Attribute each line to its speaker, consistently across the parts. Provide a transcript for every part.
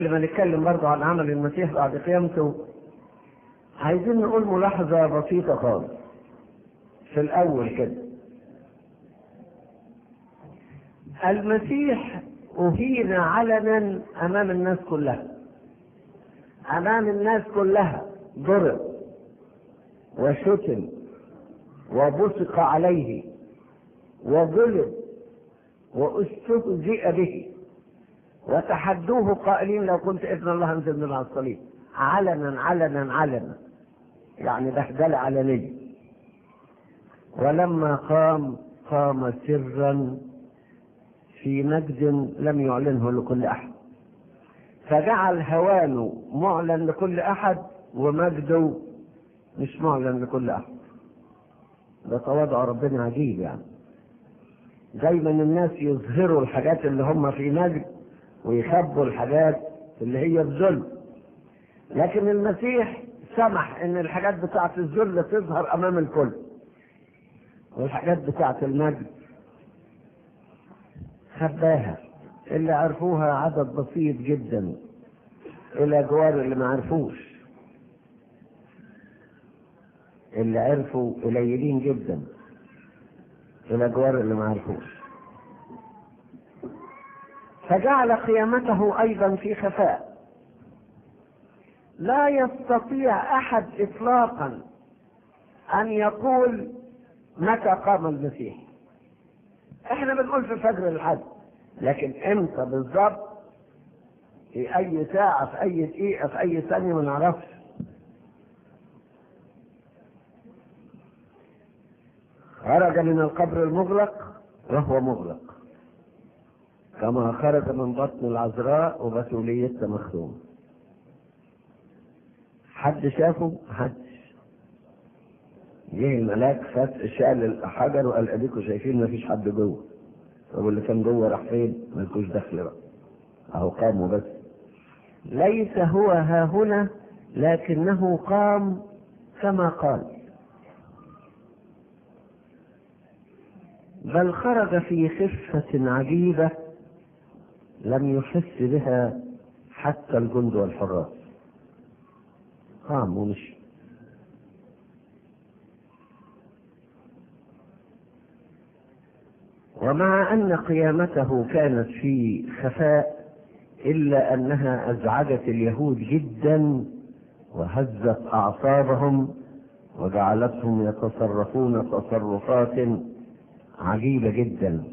Speaker 1: لما نتكلم برضه عن عمل المسيح بعد قيامته عايزين نقول ملاحظة بسيطة خالص في الأول كده المسيح أهين علنا أمام الناس كلها أمام الناس كلها ضرب وشتم وبصق عليه وظلم واستهزئ به وتحدوه قائلين لو كنت ابن الله انزل من على الصليب علنا علنا علنا يعني بهدله علنيه ولما قام قام سرا في مجد لم يعلنه لكل احد فجعل هوانه معلن لكل احد ومجده مش معلن لكل احد ده تواضع ربنا عجيب يعني دايما الناس يظهروا الحاجات اللي هم في مجد ويخبوا الحاجات اللي هي الذل لكن المسيح سمح ان الحاجات بتاعت الذل تظهر امام الكل والحاجات بتاعت المجد خباها اللي عرفوها عدد بسيط جدا الى جوار اللي ما عرفوش اللي عرفوا قليلين جدا الى جوار اللي ما عرفوش فجعل قيامته ايضا في خفاء لا يستطيع احد اطلاقا ان يقول متى قام المسيح احنا بنقول في فجر الحد لكن امتى بالظبط في اي ساعة في اي دقيقة في اي ثانية ما نعرفش خرج من القبر المغلق وهو مغلق كما خرج من بطن العذراء وبتوليتها مختوم حد شافه حدش جه الملاك فات شال الحجر وقال اديكوا شايفين مفيش حد جوه طب اللي كان جوه راح فين ملكوش دخل بقى اهو قاموا بس ليس هو ها هنا لكنه قام كما قال بل خرج في خفة عجيبة لم يحس بها حتى الجند والحراس قام ومشي ومع أن قيامته كانت في خفاء إلا أنها أزعجت اليهود جدا وهزت أعصابهم وجعلتهم يتصرفون تصرفات عجيبة جدا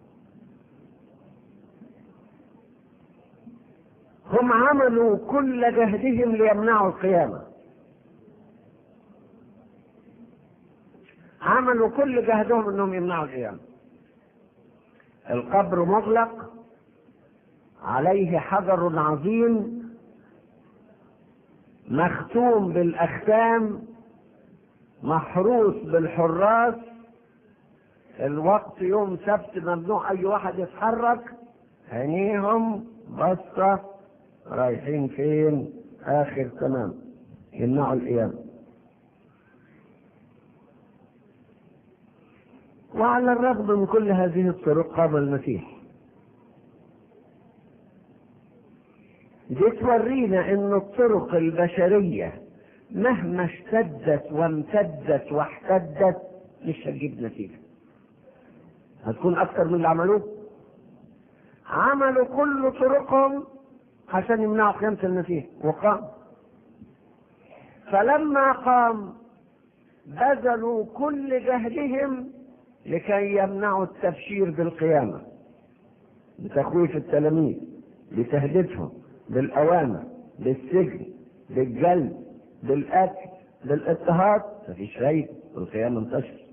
Speaker 1: هم عملوا كل جهدهم ليمنعوا القيامة عملوا كل جهدهم انهم يمنعوا القيامة القبر مغلق عليه حجر عظيم مختوم بالاختام محروس بالحراس الوقت يوم سبت ممنوع اي واحد يتحرك عينيهم بصة رايحين فين اخر تمام يمنعوا القيامة وعلى الرغم من كل هذه الطرق قام المسيح دي تورينا ان الطرق البشرية مهما اشتدت وامتدت واحتدت مش هتجيب نتيجة هتكون اكتر من اللي عملوه عملوا كل طرقهم عشان يمنعوا قيامة المسيح وقام فلما قام بذلوا كل جهدهم لكي يمنعوا التبشير بالقيامة بتخويف التلاميذ بتهديدهم بالأوامر بالسجن بالجلد بالقتل بالاضطهاد مفيش فايدة والقيامة انتشر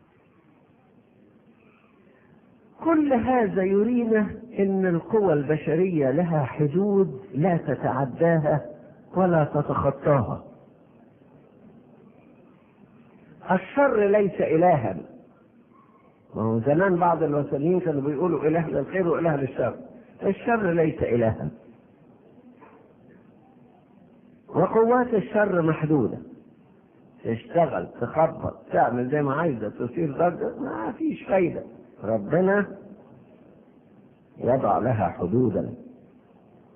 Speaker 1: كل هذا يرينا ان القوى البشرية لها حدود لا تتعداها ولا تتخطاها الشر ليس الها ما هو زمان بعض الوثنيين كانوا بيقولوا اله للخير واله للشر الشر ليس الها وقوات الشر محدودة تشتغل تخبط تعمل زي ما عايزة تصير ضجة ما فيش فايدة ربنا يضع لها حدودا